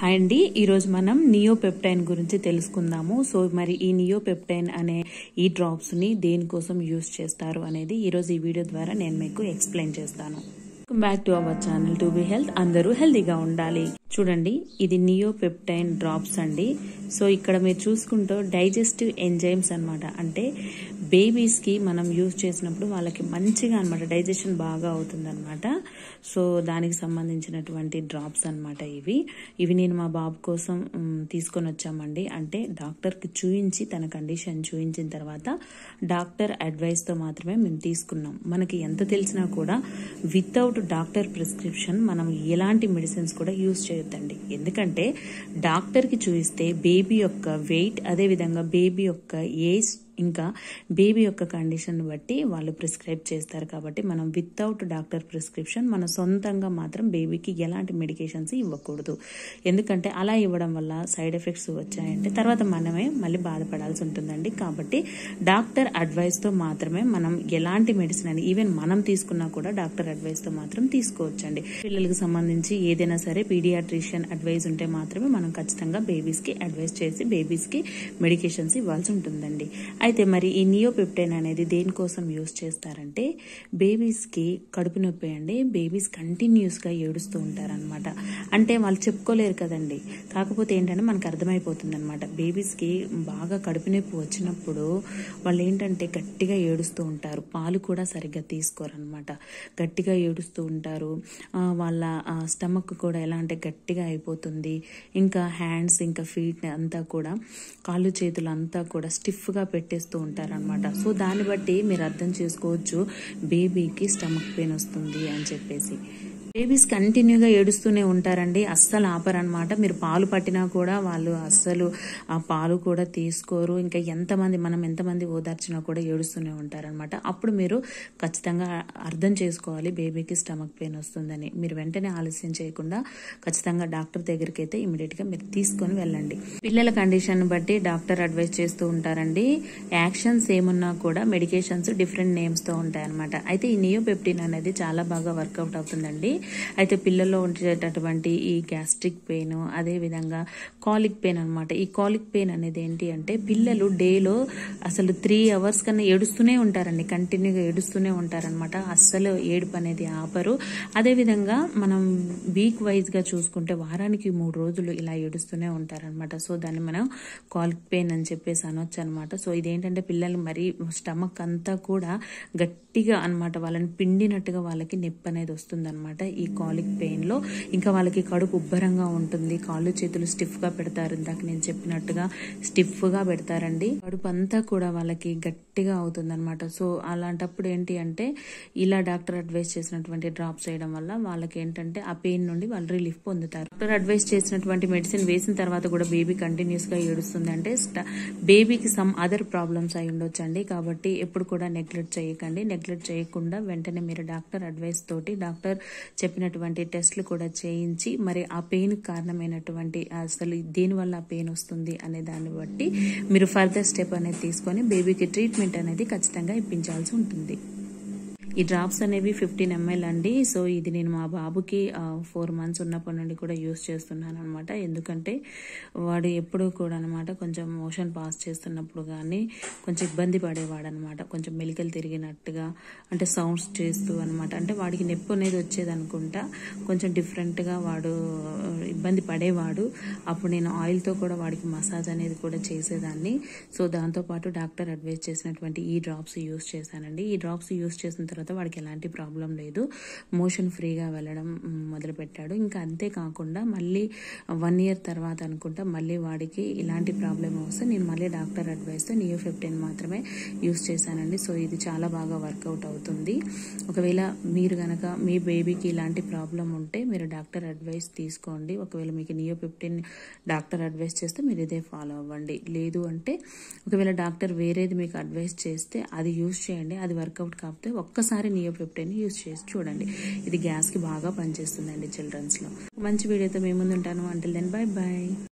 hi అండి ఈరోజు మనం నియోపెప్టైన్ గురించి తెలుసుకుందాము సో మరి ఈ నియోపెప్టైన్ అనే ఈ డ్రాప్స్ని దేనికోసం యూస్ చేస్తారు అనేది ఈరోజు ఈ వీడియో ద్వారా నేను మీకు ఎక్స్ప్లెయిన్ చేస్తాను welcome back to our channel to be health అందరూ హెల్తీగా ఉండాలి చూడండి ఇది నియోపెప్టైన్ డ్రాప్స్ అండి సో ఇక్కడ మీరు చూసుకుంటూ డైజెస్టివ్ ఎంజైమ్స్ అన్నమాట అంటే బేబీస్కి మనం యూజ్ చేసినప్పుడు వాళ్ళకి మంచిగా అనమాట డైజెషన్ బాగా అవుతుందన్నమాట సో దానికి సంబంధించినటువంటి డ్రాప్స్ అన్నమాట ఇవి ఇవి నేను మా బాబు కోసం మ్, తీసుకొని వచ్చామండి అంటే డాక్టర్కి చూయించి తన కండిషన్ చూయించిన తర్వాత డాక్టర్ అడ్వైస్తో మాత్రమే మేము తీసుకున్నాం మనకి ఎంత తెలిసినా కూడా వితౌట్ డాక్టర్ ప్రిస్క్రిప్షన్ మనం ఎలాంటి మెడిసిన్స్ కూడా యూజ్ చేయొద్దండి ఎందుకంటే డాక్టర్కి చూయిస్తే బేబీ యొక్క వెయిట్ అదేవిధంగా బేబీ యొక్క ఏజ్ ఇంకా బేబీ యొక్క కండిషన్ బట్టి వాళ్ళు ప్రిస్క్రైబ్ చేస్తారు కాబట్టి మనం వితౌట్ డాక్టర్ ప్రిస్క్రిప్షన్ మన సొంతంగా మాత్రం బేబీకి ఎలాంటి మెడికేషన్స్ ఇవ్వకూడదు ఎందుకంటే అలా ఇవ్వడం వల్ల సైడ్ ఎఫెక్ట్స్ వచ్చాయంటే తర్వాత మనమే మళ్ళీ బాధపడాల్సి ఉంటుందండి కాబట్టి డాక్టర్ అడ్వైస్తో మాత్రమే మనం ఎలాంటి మెడిసిన్ అని ఈవెన్ మనం తీసుకున్నా కూడా డాక్టర్ అడ్వైస్తో మాత్రం తీసుకోవచ్చండి పిల్లలకు సంబంధించి ఏదైనా సరే పీడియాట్రిషియన్ అడ్వైస్ ఉంటే మాత్రమే మనం ఖచ్చితంగా బేబీస్కి అడ్వైస్ చేసి బేబీస్కి మెడికేషన్స్ ఇవ్వాల్సి ఉంటుందండి అయితే మరి ఈ నియోపెప్టైన్ అనేది దేనికోసం యూస్ చేస్తారంటే బేబీస్కి కడుపు నొప్పి అండి బేబీస్ కంటిన్యూస్గా ఏడుస్తూ ఉంటారనమాట అంటే వాళ్ళు చెప్పుకోలేరు కదండి కాకపోతే ఏంటంటే మనకు అర్థమైపోతుంది అనమాట బేబీస్కి బాగా కడుపు నొప్పి వచ్చినప్పుడు వాళ్ళు ఏంటంటే గట్టిగా ఏడుస్తూ ఉంటారు పాలు కూడా సరిగ్గా తీసుకోరనమాట గట్టిగా ఏడుస్తూ ఉంటారు ఆ, వాళ్ళ స్టమక్ కూడా ఎలా అంటే గట్టిగా అయిపోతుంది ఇంకా హ్యాండ్స్ ఇంకా ఫీట్ అంతా కూడా కాళ్ళు చేతులు అంతా కూడా స్టిఫ్గా పెట్టేస్తూ ఉంటారనమాట సో దాన్ని బట్టి మీరు అర్థం చేసుకోవచ్చు బేబీకి స్టమక్ పెయిన్ వస్తుంది అని చెప్పేసి బేబీస్ కంటిన్యూగా ఏడుస్తూనే ఉంటారండి అస్సలు ఆపరనమాట మీరు పాలు పట్టినా కూడా వాళ్ళు అస్సలు ఆ పాలు కూడా తీసుకోరు ఇంకా ఎంతమంది మనం ఎంతమంది ఓదార్చినా కూడా ఏడుస్తూనే ఉంటారనమాట అప్పుడు మీరు ఖచ్చితంగా అర్థం చేసుకోవాలి బేబీకి స్టమక్ పెయిన్ వస్తుందని మీరు వెంటనే ఆలస్యం చేయకుండా ఖచ్చితంగా డాక్టర్ దగ్గరికి అయితే ఇమీడియట్ గా మీరు తీసుకొని వెళ్ళండి పిల్లల కండిషన్ బట్టి డాక్టర్ అడ్వైస్ చేస్తూ ఉంటారండి యాక్షన్స్ ఏమున్నా కూడా మెడికేషన్స్ డిఫరెంట్ నేమ్స్ తో ఉంటాయన్నమాట అయితే ఈ నియోపెప్టిన్ అనేది చాలా బాగా వర్కౌట్ అవుతుందండి అయితే పిల్లల్లో ఉండేటటువంటి ఈ గ్యాస్ట్రిక్ పెయిన్ అదే విధంగా కాలిక్ పెయిన్ అన్నమాట ఈ కాలిక్ పెయిన్ అనేది ఏంటి అంటే పిల్లలు డేలో అసలు త్రీ అవర్స్ కన్నా ఏడుస్తూనే ఉంటారండి కంటిన్యూగా ఏడుస్తూనే ఉంటారనమాట అస్సలు ఏడుపు అనేది ఆపరు అదే విధంగా మనం వీక్ వైజ్ గా చూసుకుంటే వారానికి మూడు రోజులు ఇలా ఏడుస్తూనే ఉంటారనమాట సో దాన్ని మనం కాలిక్ పెయిన్ అని చెప్పేసి అనొచ్చు అనమాట సో ఇదేంటంటే పిల్లలు మరి స్టమక్ అంతా కూడా గట్టిగా అన్నమాట వాళ్ళని పిండినట్టుగా వాళ్ళకి నొప్పి అనేది వస్తుంది ఈ కాలిక్ పెయిన్ లో ఇంకా వాళ్ళకి కడుపు ఉబ్బరంగా ఉంటుంది కాళ్ళు చేతులు స్టిఫ్ గా పెడతారు ఇందాక నేను చెప్పినట్టుగా స్టిఫ్ గా పెడతారండి కడుపు అంతా కూడా వాళ్ళకి గట్టిగా అవుతుంది అనమాట సో అలాంటప్పుడు ఏంటి అంటే ఇలా డాక్టర్ అడ్వైస్ చేసినటువంటి డ్రాప్స్ వేయడం వల్ల వాళ్ళకి ఏంటంటే ఆ పెయిన్ నుండి వాళ్ళు రిలీఫ్ పొందుతారు డాక్టర్ అడ్వైస్ చేసినటువంటి మెడిసిన్ వేసిన తర్వాత కూడా బేబీ కంటిన్యూస్ గా ఏడుస్తుంది అంటే బేబీకి సమ్ అదర్ ప్రాబ్లమ్స్ అయి ఉండొచ్చండి కాబట్టి ఎప్పుడు కూడా నెగ్లెక్ట్ చేయకండి నెగ్లెక్ట్ చేయకుండా వెంటనే మీరు డాక్టర్ అడ్వైస్ తోటి డాక్టర్ చెప్పినటువంటి టెస్ట్లు కూడా చేయించి మరి ఆ పెయిన్ కారణమైనటువంటి అసలు దేనివల్ల ఆ పెయిన్ వస్తుంది అనే దాన్ని బట్టి మీరు ఫర్దర్ స్టెప్ అనేది తీసుకొని బేబీకి ట్రీట్మెంట్ అనేది ఖచ్చితంగా ఇప్పించాల్సి ఉంటుంది ఈ డ్రాప్స్ అనేవి ఫిఫ్టీన్ ఎంఎల్ అండి సో ఇది నేను మా బాబుకి ఫోర్ మంత్స్ ఉన్నప్పటి నుండి కూడా యూస్ చేస్తున్నాను అనమాట ఎందుకంటే వాడు ఎప్పుడు కూడా అనమాట కొంచెం మోషన్ పాస్ చేస్తున్నప్పుడు కానీ కొంచెం ఇబ్బంది పడేవాడు అనమాట కొంచెం మెలికలు తిరిగినట్టుగా అంటే సౌండ్స్ చేస్తూ అనమాట అంటే వాడికి నొప్పి అనేది వచ్చేది అనుకుంటా కొంచెం డిఫరెంట్గా వాడు ఇబ్బంది పడేవాడు అప్పుడు నేను ఆయిల్తో కూడా వాడికి మసాజ్ అనేది కూడా చేసేదాన్ని సో దాంతోపాటు డాక్టర్ అడ్వైస్ చేసినటువంటి ఈ డ్రాప్స్ యూస్ చేశానండి ఈ డ్రాప్స్ యూస్ చేసిన తర్వాత వాడికి ఎలాంటి ప్రాబ్లం లేదు మోషన్ ఫ్రీగా వెళ్ళడం మొదలు పెట్టాడు ఇంకా అంతేకాకుండా మళ్ళీ వన్ ఇయర్ తర్వాత అనుకుంటా మళ్ళీ వాడికి ఇలాంటి ప్రాబ్లం వస్తే నేను మళ్ళీ డాక్టర్ అడ్వైస్తో నియో ఫిఫ్టీన్ మాత్రమే యూస్ చేశానండి సో ఇది చాలా బాగా వర్కౌట్ అవుతుంది ఒకవేళ మీరు గనక మీ బేబీకి ఇలాంటి ప్రాబ్లం ఉంటే మీరు డాక్టర్ అడ్వైస్ తీసుకోండి ఒకవేళ మీకు నియో ఫిఫ్టీన్ డాక్టర్ అడ్వైస్ చేస్తే మీరు ఇదే ఫాలో అవ్వండి లేదు అంటే ఒకవేళ డాక్టర్ వేరేది మీకు అడ్వైస్ చేస్తే అది యూస్ చేయండి అది వర్కౌట్ కాకపోతే ఒక్కసారి నియో ఫిఫ్టీన్ యూస్ చేసి చూడండి ఇది గ్యాస్కి బాగా పనిచేస్తుందండి చిల్డ్రన్స్లో మంచి వీడియోతో మేము ముందు ఉంటాను అంటిల్ దెన్ బై బాయ్